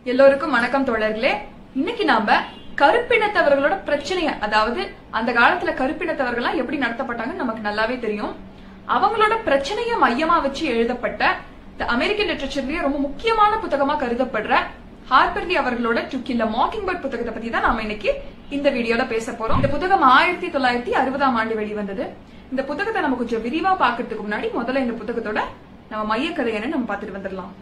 எல்லோருக்கும் வணக்கம் தோழர்களே இன்னைக்கு நாம கருப்பினத்தவர்களோட பிரச்சனைய அதாவது அந்த காலத்துல கருப்பினத்தவர்கள்லாம் எப்படி நடத்தப்பட்டாங்கன்னு நமக்கு நல்லாவே தெரியும் அவங்களோட பிரச்சனைய மையமா வச்சு எழுதப்பட்ட the அமெரிக்கன் லிட்டரேச்சர்லயே ரொம்ப முக்கியமான புத்தகமா கருதப்படுற ஹார்பர்லி அவர்களோட டு கில் மாக்கிங் பேர்ட் புத்தகத்தை பத்தி தான் நாம இன்னைக்கு இந்த வீடியோல பேச போறோம் இந்த புத்தகம் ஆயிரத்தி தொள்ளாயிரத்தி அறுபதாம் ஆண்டு வெளிவந்தது இந்த புத்தகத்தை நம்ம கொஞ்சம் விரிவா பாக்குறதுக்கு முன்னாடி முதல்ல இந்த புத்தகத்தோட நம்ம மையக்கதை என்ன நம்ம பார்த்துட்டு வந்துடலாம்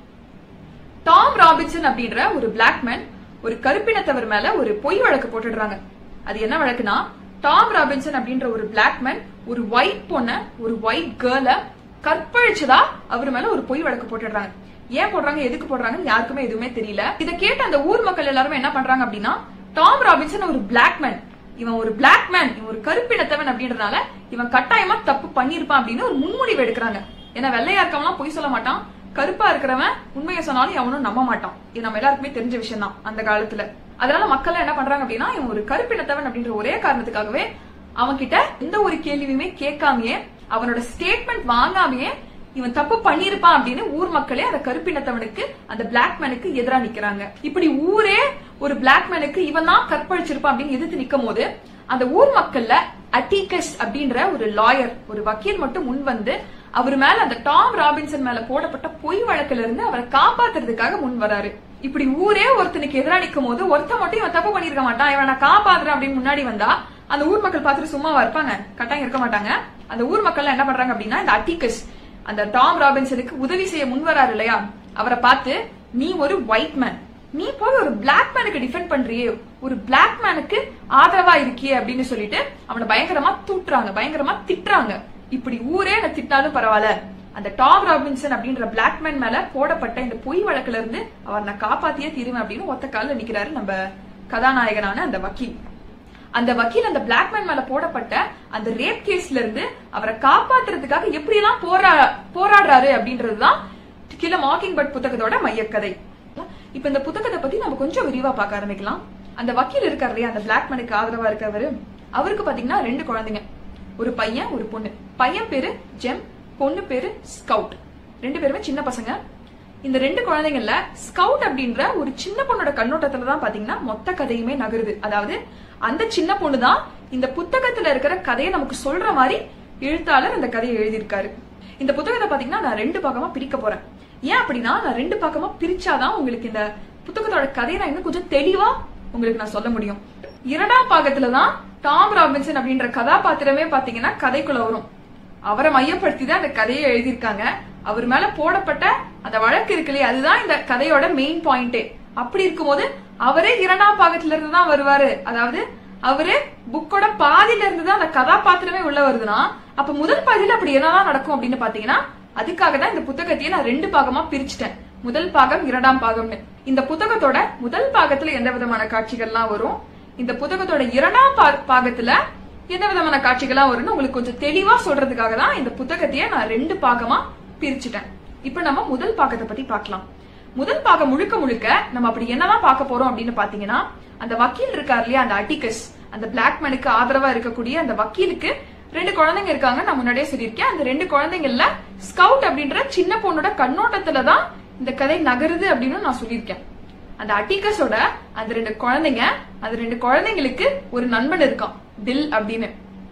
டாம் ராபின்சன் அப்படின்ற ஒரு பிளாக் மேன் ஒரு கருப்பினத்தவர் மேல ஒரு பொய் வழக்கு போட்டுடுறாங்க அது என்ன வழக்குனா டாம் ராபின்சன் அப்படின்ற ஒரு பிளாக் மேன் ஒரு ஒயிட் பொண்ண ஒரு ஒயிட் கேர்ல கற்பழிச்சதா அவர் மேல ஒரு பொய் வழக்கு போட்டுடுறாங்க ஏன் போடுறாங்க எதுக்கு போடுறாங்கன்னு யாருக்குமே எதுவுமே தெரியல இத கேட்ட அந்த ஊர் மக்கள் எல்லாருமே என்ன பண்றாங்க அப்படின்னா டாம் ராபின்சன் ஒரு பிளாக் மேன் இவன் ஒரு பிளாக் மேன் இவன் ஒரு கருப்பினத்தவன் அப்படின்றதுனால இவன் கட்டாயமா தப்பு பண்ணிருப்பான் அப்படின்னு ஒரு முன்முடிவு எடுக்கிறாங்க ஏன்னா வெள்ளையா இருக்கவன்லாம் பொய் சொல்ல மாட்டான் கருப்பா இருக்கிறவன் உண்மையை சொன்னாலும் அவனும் நம்ப மாட்டான் இது நம்ம எல்லாருக்குமே தெரிஞ்ச விஷயம் தான் அந்த காலத்துல அதனால மக்கள் என்ன பண்றாங்க அப்படின்னா இவன் ஒரு கருப்பினத்தவன் அப்படின்ற ஒரே காரணத்துக்காகவே அவன் கிட்ட எந்த ஒரு கேள்வியுமே கேட்காமயே அவனோட ஸ்டேட்மெண்ட் வாங்காமயே இவன் தப்பு பண்ணிருப்பான் அப்படின்னு ஊர் மக்களே அந்த கருப்பினத்தவனுக்கு அந்த பிளாக் மேனுக்கு எதிரா நிக்கிறாங்க இப்படி ஊரே ஒரு பிளாக் மேனுக்கு இவன் தான் கற்பழிச்சிருப்பான் அப்படின்னு எதிர்த்து நிக்கும் போது அந்த ஊர் மக்கள்ல அட்டிகஸ் அப்படின்ற ஒரு லாயர் ஒரு வக்கீல் மட்டும் முன் வந்து அவர் மேல அந்த டாம் ராபின்சன் மேல போடப்பட்ட பொய் வழக்குல இருந்து அவரை காப்பாத்துறதுக்காக முன் வராரு இப்படி ஊரே ஒருத்தனுக்கு எதிரா நிக்கும் போது ஒருத்தன் மட்டும் இவன் தப்பு பண்ணிருக்க மாட்டான் இவன் நான் காப்பாத்துறேன் அப்படின்னு முன்னாடி வந்தா அந்த ஊர் மக்கள் பார்த்துட்டு சும்மாவா இருப்பாங்க கட்டாயம் இருக்க மாட்டாங்க அந்த ஊர் மக்கள் என்ன பண்றாங்க அப்படின்னா இந்த அட்டிகஸ் அந்த டாம் ராபின்சனுக்கு உதவி செய்ய முன் வராரு இல்லையா அவரை பார்த்து நீ ஒரு ஒயிட் மேன் நீ போய் ஒரு பிளாக் மேனுக்கு டிஃபெண்ட் பண்றியே ஒரு பிளாக் மேனுக்கு ஆதரவா இருக்கியே அப்படின்னு சொல்லிட்டு அவனை பயங்கரமா தூட்டுறாங்க பயங்கரமா திட்டுறாங்க இப்படி ஊரே என்ன திட்டினாலும் பரவாயில்ல அந்த டாம் ராபின்சன் அப்படின்ற பிளாக் மேன் மேல போடப்பட்ட இந்த பொய் வழக்குல இருந்து அவர் நான் காப்பாத்தியே தீருவேன் அப்படின்னு ஒத்த காலில் நிக்கிறாரு நம்ம கதாநாயகனான அந்த வக்கீல் அந்த வக்கீல் அந்த பிளாக் மேன் மேல போடப்பட்ட அந்த ரேப் கேஸ்ல இருந்து அவரை காப்பாத்துறதுக்காக எப்படி எல்லாம் போரா போராடுறாரு அப்படின்றதுதான் கில மாக்கிங் பட் புத்தகத்தோட மையக்கதை இப்ப இந்த புத்தகத்தை பத்தி நம்ம கொஞ்சம் விரிவா பார்க்க ஆரம்பிக்கலாம் அந்த வக்கீல் இருக்காரு இல்லையா அந்த பிளாக் மேனுக்கு ஆதரவா இருக்கவரு அவருக்கு பாத்தீங்கன்னா ரெண்டு குழந்தைங்க ஒரு பையன் ஒரு பொண்ணு பையன் பேரு ஜெம் பொண்ணு பேரு ஸ்கவுட் ரெண்டு பேருமே சின்ன பசங்க இந்த ரெண்டு குழந்தைங்கள்ல ஸ்கவுட் அப்படின்ற ஒரு சின்ன பொண்ணோட கண்ணோட்டத்துல தான் பாத்தீங்கன்னா மொத்த கதையுமே நகருது அதாவது அந்த சின்ன பொண்ணு தான் இந்த புத்தகத்துல இருக்கிற கதையை நமக்கு சொல்ற மாதிரி எழுத்தாளர் அந்த கதையை எழுதியிருக்காரு இந்த புத்தகத்தை பாத்தீங்கன்னா நான் ரெண்டு பாகமா பிரிக்க போறேன் ஏன் அப்படின்னா நான் ரெண்டு பாகமா பிரிச்சாதான் உங்களுக்கு இந்த புத்தகத்தோட கதையை நான் இன்னும் கொஞ்சம் தெளிவா உங்களுக்கு நான் சொல்ல முடியும் இரண்டாம் பாகத்துல தான் டாம் ராபின்சன் அப்படின்ற கதாபாத்திரமே பாத்தீங்கன்னா கதைக்குள்ள வரும் அவரை மையப்படுத்தி தான் அந்த கதையை எழுதியிருக்காங்க அவர் மேல போடப்பட்ட அந்த வழக்கு இருக்கு இல்லையா அதுதான் இந்த கதையோட மெயின் பாயிண்டே அப்படி இருக்கும்போது அவரே இரண்டாம் பாகத்துல இருந்து தான் வருவாரு அதாவது அவரு புக்கோட பாதியில இருந்து தான் அந்த கதாபாத்திரமே உள்ள வருதுன்னா அப்ப முதல் பாதியில அப்படி என்னதான் நடக்கும் அப்படின்னு பாத்தீங்கன்னா அதுக்காக தான் இந்த புத்தகத்தையே நான் ரெண்டு பாகமா பிரிச்சுட்டேன் முதல் பாகம் இரண்டாம் பாகம்னு இந்த புத்தகத்தோட முதல் பாகத்துல எந்த விதமான காட்சிகள்லாம் வரும் இந்த புத்தகத்தோட இரண்டாம் பா- பாகத்துல எந்த விதமான காட்சிகள்லாம் வரும்னு உங்களுக்கு கொஞ்சம் தெளிவா சொல்றதுக்காக தான் இந்த புத்தகத்தையே நான் ரெண்டு பாகமா பிரிச்சுட்டேன் இப்ப நம்ம முதல் பாகத்தை பத்தி பார்க்கலாம் முதல் பாகம் முழுக்க முழுக்க நம்ம அப்படி என்னதான் பார்க்க போறோம் அப்படின்னு பாத்தீங்கன்னா அந்த வக்கீல் இருக்கார் இல்லையா அந்த அட்டிகஸ் அந்த பிளாக் மேனுக்கு ஆதரவா இருக்கக்கூடிய அந்த வக்கீலுக்கு ரெண்டு குழந்தைங்க இருக்காங்க நான் முன்னாடியே சொல்லியிருக்கேன் அந்த ரெண்டு குழந்தைங்கள்ல ஸ்கவுட் அப்படின்ற சின்ன பொண்ணோட கண்ணோட்டத்துல தான் இந்த கதை நகருது அப்படின்னு நான் சொல்லியிருக்கேன் அந்த அட்டிகஸோட அந்த ரெண்டு குழந்தைங்க அந்த ரெண்டு குழந்தைங்களுக்கு ஒரு நண்பன் இருக்கான் டில் அப்படின்னு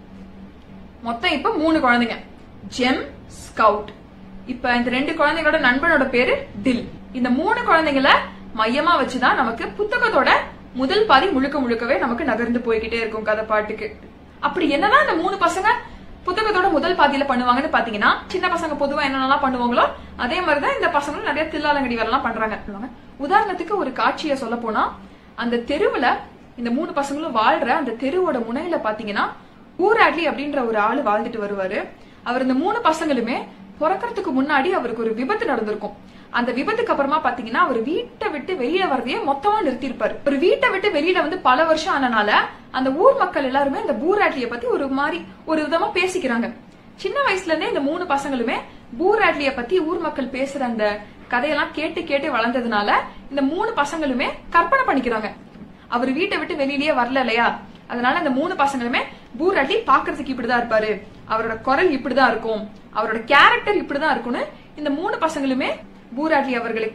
மொத்தம் இப்ப மூணு குழந்தைங்க ஜெம் ஸ்கவுட் இப்ப இந்த ரெண்டு குழந்தைங்களோட நண்பனோட பேரு டில் இந்த மூணு குழந்தைங்கள மையமா வச்சுதான் நமக்கு புத்தகத்தோட முதல் பாதி முழுக்க முழுக்கவே நமக்கு நகர்ந்து போய்கிட்டே இருக்கும் கதை பாட்டுக்கு அப்படி என்னதான் இந்த மூணு பசங்க புத்தகத்தோட முதல் பாதியில பண்ணுவாங்கன்னு பாத்தீங்கன்னா சின்ன பசங்க பொதுவா என்னென்னலாம் பண்ணுவாங்களோ அதே மாதிரிதான் இந்த பசங்களும் நிறைய தில்லாலங்கடி வேலைலாம் பண்றாங்க சொல்லுவாங்க. உதாரணத்துக்கு ஒரு காட்சியை சொல்ல போனா அந்த தெருவுல இந்த மூணு பசங்களும் வாழ்ற அந்த தெருவோட முனையில பாத்தீங்கன்னா ஊராட்லி அப்படின்ற ஒரு ஆளு வாழ்ந்துட்டு வருவாரு அவர் இந்த மூணு பசங்களுமே பிறக்கறதுக்கு முன்னாடி அவருக்கு ஒரு விபத்து நடந்திருக்கும் அந்த விபத்துக்கு அப்புறமா பாத்தீங்கன்னா அவர் வீட்டை விட்டு வெளியில வரதையே மொத்தமா நிறுத்திருப்பாரு ஒரு வீட்டை விட்டு வெளியில வந்து பல வருஷம் ஆனனால அந்த ஊர் மக்கள் எல்லாருமே இந்த பூராட்லிய பத்தி ஒரு மாதிரி ஒரு விதமா பேசிக்கிறாங்க சின்ன வயசுல இருந்தே இந்த மூணு பசங்களுமே பூராட்லிய பத்தி ஊர் மக்கள் பேசுற அந்த கதையெல்லாம் கேட்டு கேட்டு வளர்ந்ததுனால இந்த மூணு பசங்களுமே கற்பனை பண்ணிக்கிறாங்க அவர் வீட்டை விட்டு வெளியிலயே வரல இல்லையா அதனால இந்த மூணு பசங்களுமே பூராட்டி பாக்குறதுக்கு இப்படிதான் இருப்பாரு அவரோட குரல் இப்படிதான் இருக்கும் அவரோட கேரக்டர் இப்படிதான் இருக்கும்னு இந்த மூணு பசங்களுமே பூராட்டி அவர்களுக்கு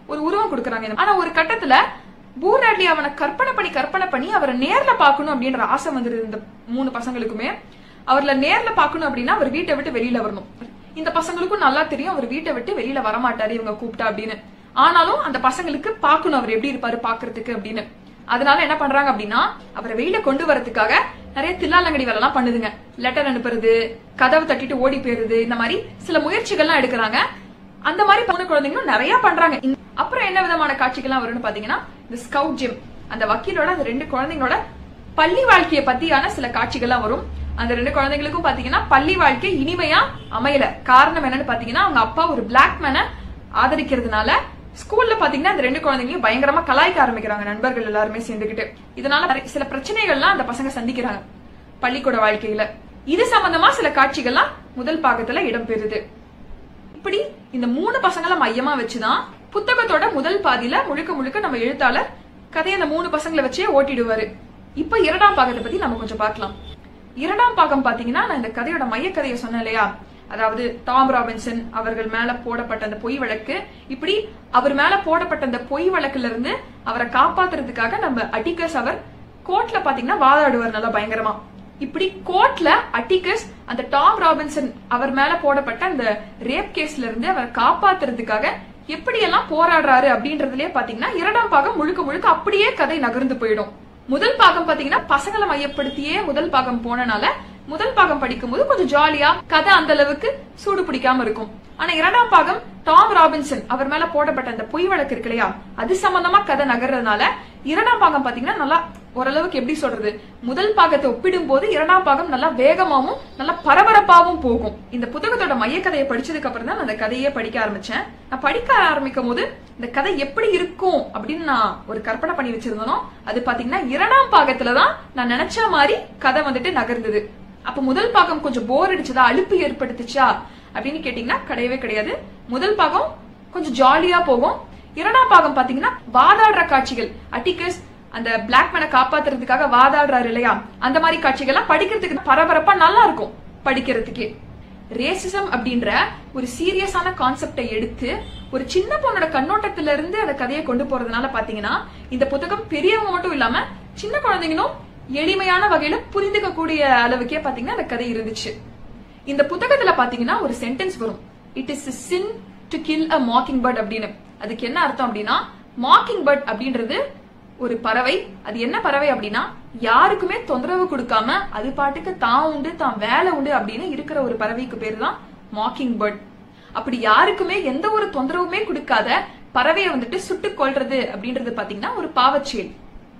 ஒரு உருவம் கொடுக்குறாங்க ஆனா ஒரு கட்டத்துல பூராட்லி அவனை கற்பனை பண்ணி கற்பனை பண்ணி அவரை நேர்ல பார்க்கணும் அப்படின்ற ஆசை வந்துருது இந்த மூணு பசங்களுக்குமே அவர்ல நேர்ல பார்க்கணும் அப்படின்னா அவர் வீட்டை விட்டு வெளியில வரணும் இந்த பசங்களுக்கும் நல்லா தெரியும் அவர் வீட்டை விட்டு வெளியில வரமாட்டாரு இவங்க கூப்பிட்டா அப்படின்னு ஆனாலும் அந்த பசங்களுக்கு பார்க்கணும் அவர் எப்படி இருப்பாரு பாக்குறதுக்கு அப்படின்னு அதனால என்ன பண்றாங்க அப்படின்னா அவரை வெளியில கொண்டு வரதுக்காக நிறைய தில்லாலங்கடி வேலை எல்லாம் பண்ணுதுங்க லெட்டர் அனுப்புறது கதவை தட்டிட்டு ஓடி போயிருது இந்த மாதிரி சில முயற்சிகள்லாம் எடுக்கிறாங்க அந்த மாதிரி மூணு குழந்தைங்களும் நிறைய பண்றாங்க இந்த- அப்புறம் என்ன விதமான காட்சிகள்லாம் வரும்னு பாத்தீங்கன்னா இந்த ஸ்கவுட் ஜிம் அந்த வக்கீலோட அந்த ரெண்டு குழந்தைங்களோட பள்ளி வாழ்க்கைய பத்தியான சில காட்சிகள்லாம் வரும் அந்த ரெண்டு குழந்தைங்களுக்கும் பாத்தீங்கன்னா பள்ளி வாழ்க்கை இனிமையா அமையல காரணம் என்னன்னு பாத்தீங்கன்னா அவங்க அப்பா ஒரு பிளாக் மேனை ஆதரிக்கிறதுனால ஸ்கூல்ல பாத்தீங்கன்னா அந்த ரெண்டு குழந்தைங்களையும் பயங்கரமா கலாய்க்க ஆரம்பிக்கிறாங்க நண்பர்கள் எல்லாருமே சேர்ந்துகிட்டு இதனால நிறைய- சில பிரச்சனைகள்லாம் அந்த பசங்க சந்திக்கிறாங்க பள்ளிக்கூட வாழ்க்கையில இது சம்பந்தமா சில காட்சிகள்லாம் முதல் பாகத்துல இடம்பெறுது இப்படி இந்த மூணு பசங்களை மையமா வச்சுதான் புத்தகத்தோட முதல் பாதியில முழுக்க முழுக்க நம்ம எழுத்தாளர் கதையை அந்த மூணு பசங்களை வச்சே ஓட்டிடுவாரு இப்ப இரண்டாம் பாகத்தை பத்தி நம்ம கொஞ்சம் பார்க்கலாம் இரண்டாம் பாகம் பாத்தீங்கன்னா நான் இந்த கதையோட மையக்கதையை சொன்னேன் இல்லையா அதாவது டாம் ராபின்சன் அவர்கள் மேல போடப்பட்ட அந்த பொய் வழக்கு இப்படி அவர் மேல போடப்பட்ட அந்த பொய் வழக்குல இருந்து அவரை காப்பாத்துறதுக்காக நம்ம அட்டிகஸ் அவர் கோர்ட்ல பாத்தீங்கன்னா வாதாடுவார் நல்லா பயங்கரமா இப்படி கோர்ட்ல அட்டிகஸ் அந்த டாம் ராபின்சன் அவர் மேல போடப்பட்ட அந்த ரேப் கேஸ்ல இருந்து அவரை காப்பாத்துறதுக்காக எப்படியெல்லாம் போராடுறாரு அப்படின்றதுலயே பாத்தீங்கன்னா இரண்டாம் பாகம் முழுக்க முழுக்க அப்படியே கதை நகர்ந்து போயிடும் முதல் பாகம் பாத்தீங்கன்னா பசங்களை மையப்படுத்தியே முதல் பாகம் போனனால முதல் பாகம் படிக்கும்போது கொஞ்சம் ஜாலியா கதை அந்த அளவுக்கு சூடு பிடிக்காம இருக்கும் ஆனா இரண்டாம் பாகம் டாம் ராபின்சன் அவர் மேல போடப்பட்ட அந்த பொய் வழக்கு இருக்கு இல்லையா அது சம்பந்தமா கதை நகர்றதுனால இரண்டாம் பாகம் பாத்தீங்கன்னா நல்லா ஓரளவுக்கு எப்படி சொல்றது முதல் பாகத்தை ஒப்பிடும் போது இரண்டாம் பாகம் நல்லா வேகமாவும் நல்லா பரபரப்பாவும் போகும் இந்த புத்தகத்தோட மையக்கதையை படிச்சதுக்கு அப்புறம் தான் நான் அந்த கதையே படிக்க ஆரம்பிச்சேன் நான் படிக்க ஆரம்பிக்கும் போது இந்த கதை எப்படி இருக்கும் அப்படின்னு நான் ஒரு கற்பனை பண்ணி வச்சிருந்தனோ அது பாத்தீங்கன்னா இரண்டாம் பாகத்துலதான் நான் நினைச்ச மாதிரி கதை வந்துட்டு நகர்ந்தது அப்ப முதல் பாகம் கொஞ்சம் போர் அடிச்சதா அலுப்பு ஏற்படுத்துச்சா அப்படின்னு கேட்டீங்கன்னா கிடையவே கிடையாது முதல் பாகம் கொஞ்சம் ஜாலியா போகும் இரண்டாம் பாகம் பாத்தீங்கன்னா வாதாடுற காட்சிகள் அட்டிகஸ் அந்த பிளாக் மேனை காப்பாத்துறதுக்காக வாதாடுறாரு இல்லையா அந்த மாதிரி காட்சிகள்லாம் படிக்கிறதுக்கு பரபரப்பா நல்லா இருக்கும் படிக்கிறதுக்கே ரேசிசம் அப்படின்ற ஒரு சீரியஸான கான்செப்டை எடுத்து ஒரு சின்ன பொண்ணோட கண்ணோட்டத்துல இருந்து அந்த கதையை கொண்டு போறதுனால பாத்தீங்கன்னா இந்த புத்தகம் பெரியவங்க மட்டும் இல்லாம சின்ன குழந்தைங்களும் எளிமையான வகையில புரிந்துக்க கூடிய அளவுக்கே பாத்தீங்கன்னா அந்த கதை இருந்துச்சு இந்த புத்தகத்துல பாத்தீங்கன்னா ஒரு சென்டென்ஸ் வரும் it is sin to kill a mockingbird அப்படின்னு அதுக்கு என்ன அர்த்தம் அப்படின்னா மாக்கிங் பேர்ட் அப்படின்றது ஒரு பறவை அது என்ன பறவை அப்படின்னா யாருக்குமே தொந்தரவு கொடுக்காம அது பாட்டுக்கு தான் உண்டு தான் வேலை உண்டு அப்படின்னு இருக்கிற ஒரு பறவைக்கு பேரு தான் மாக்கிங் பேர்ட் அப்படி யாருக்குமே எந்த ஒரு தொந்தரவுமே கொடுக்காத பறவையை வந்துட்டு சுட்டுக் கொல்றது அப்படின்றது பாத்தீங்கன்னா ஒரு பாவச்செயல்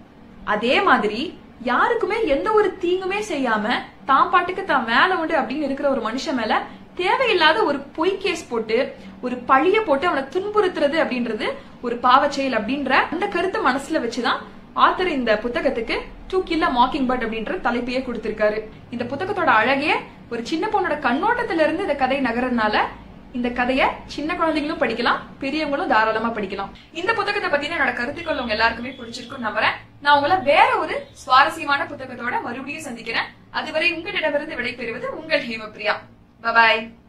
அதே மாதிரி யாருக்குமே எந்த ஒரு தீங்குமே செய்யாம தான் பாட்டுக்கு தான் வேலை உண்டு அப்படின்னு இருக்கிற ஒரு மனுஷன் மேல தேவையில்லாத ஒரு பொய் கேஸ் போட்டு ஒரு பழிய போட்டு அவனை துன்புறுத்துறது அப்படின்றது ஒரு பாவச்செயல் அப்படின்ற அந்த கருத்தை மனசுல வச்சுதான் ஆத்தர் இந்த புத்தகத்துக்கு டூ கில்ல மாக்கிங் பர்ட் அப்படின்ற தலைப்பையே கொடுத்திருக்காரு இந்த புத்தகத்தோட அழகே ஒரு சின்ன பொண்ணோட கண்ணோட்டத்துல இருந்து இந்த கதை நகர்றதுனால இந்த கதைய சின்ன குழந்தைங்களும் படிக்கலாம் பெரியவங்களும் தாராளமா படிக்கலாம் இந்த புத்தகத்தை பத்தின என்னோட கருத்துக்கள் உங்க எல்லாருக்குமே பிடிச்சிருக்கும் நம்புறேன் நான் உங்களை வேற ஒரு சுவாரஸ்யமான புத்தகத்தோட மறுபடியும் சந்திக்கிறேன் அதுவரை உங்களிடமிருந்து விடைபெறுவது உங்கள் ஹேமபிரியா பபாய்